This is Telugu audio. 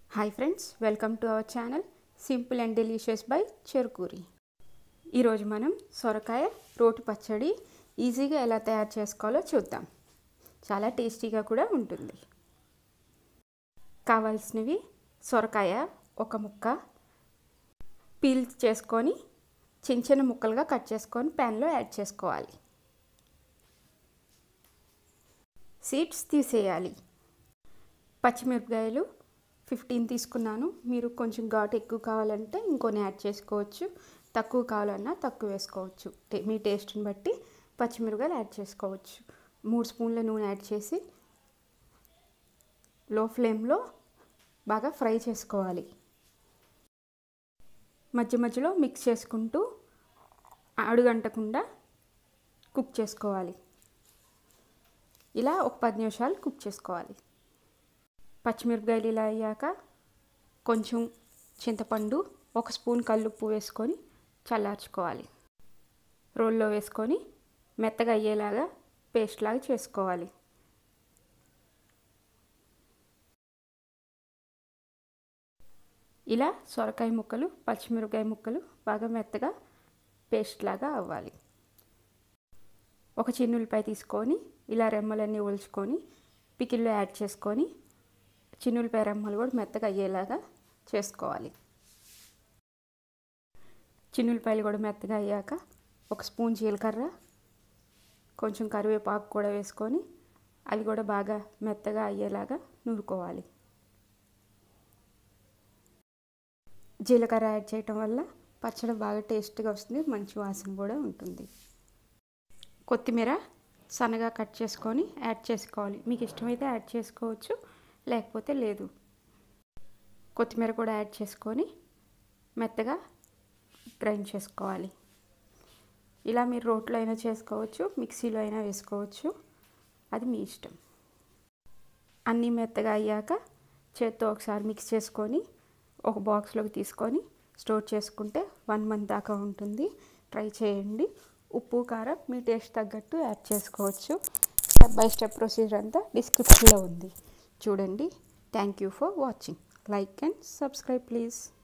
hi friends welcome to our channel simple and delicious by Cherukuri ఈరోజు మనం సొరకాయ రోటి పచ్చడి ఈజీగా ఎలా తయారు చేసుకోవాలో చూద్దాం చాలా టేస్టీగా కూడా ఉంటుంది కావాల్సినవి సొరకాయ ఒక ముక్క పీల్ చేసుకొని చిన్న చిన్న ముక్కలుగా కట్ చేసుకొని ప్యాన్లో యాడ్ చేసుకోవాలి సీడ్స్ తీసేయాలి పచ్చిమిరపకాయలు ఫిఫ్టీన్ తీసుకున్నాను మీరు కొంచెం ఘాటు ఎక్కువ కావాలంటే ఇంకొని యాడ్ చేసుకోవచ్చు తక్కువ కావాలన్నా తక్కువ వేసుకోవచ్చు మీ టేస్ట్ని బట్టి పచ్చిమిరపకాయలు యాడ్ చేసుకోవచ్చు మూడు స్పూన్ల నూనె యాడ్ చేసి లో ఫ్లేమ్లో బాగా ఫ్రై చేసుకోవాలి మధ్య మధ్యలో మిక్స్ చేసుకుంటూ అడుగంటకుండా కుక్ చేసుకోవాలి ఇలా ఒక పది నిమిషాలు కుక్ చేసుకోవాలి పచ్చిమిరపకాయలు ఇలా అయ్యాక కొంచెం చింతపండు ఒక స్పూన్ కల్లుప్పు వేసుకొని చల్లార్చుకోవాలి రోల్లో వేసుకొని మెత్తగా అయ్యేలాగా పేస్ట్ లాగా చేసుకోవాలి ఇలా సొరకాయ ముక్కలు పచ్చిమిరపకాయ ముక్కలు బాగా మెత్తగా పేస్ట్ లాగా అవ్వాలి ఒక చిన్నులపై తీసుకొని ఇలా రెమ్మలన్నీ ఒలుచుకొని పికిల్లో యాడ్ చేసుకొని చిన్నులపై రెమ్మలు కూడా మెత్తగా అయ్యేలాగా చేసుకోవాలి చిన్నులపాయలు కూడా మెత్తగా అయ్యాక ఒక స్పూన్ జీలకర్ర కొంచెం కరివేపాకు కూడా వేసుకొని అవి కూడా బాగా మెత్తగా అయ్యేలాగా నూరుకోవాలి జీలకర్ర యాడ్ చేయటం వల్ల పచ్చడి బాగా టేస్ట్గా వస్తుంది మంచి వాసన కూడా ఉంటుంది కొత్తిమీర సన్నగా కట్ చేసుకొని యాడ్ చేసుకోవాలి మీకు ఇష్టమైతే యాడ్ చేసుకోవచ్చు లేకపోతే లేదు కొత్తిమీర కూడా యాడ్ చేసుకొని మెత్తగా గ్రైండ్ చేసుకోవాలి ఇలా మీరు రోట్లో అయినా చేసుకోవచ్చు మిక్సీలో అయినా వేసుకోవచ్చు అది మీ ఇష్టం అన్నీ మెత్తగా అయ్యాక చేత్తో ఒకసారి మిక్స్ చేసుకొని ఒక బాక్స్లోకి తీసుకొని స్టోర్ చేసుకుంటే వన్ మంత్ దాకా ఉంటుంది ట్రై చేయండి ఉప్పు కారం మీ టేస్ట్ తగ్గట్టు యాడ్ చేసుకోవచ్చు స్టెప్ బై స్టెప్ ప్రొసీజర్ అంతా డిస్క్రిప్షన్లో ఉంది చూడండి thank you for watching like and subscribe please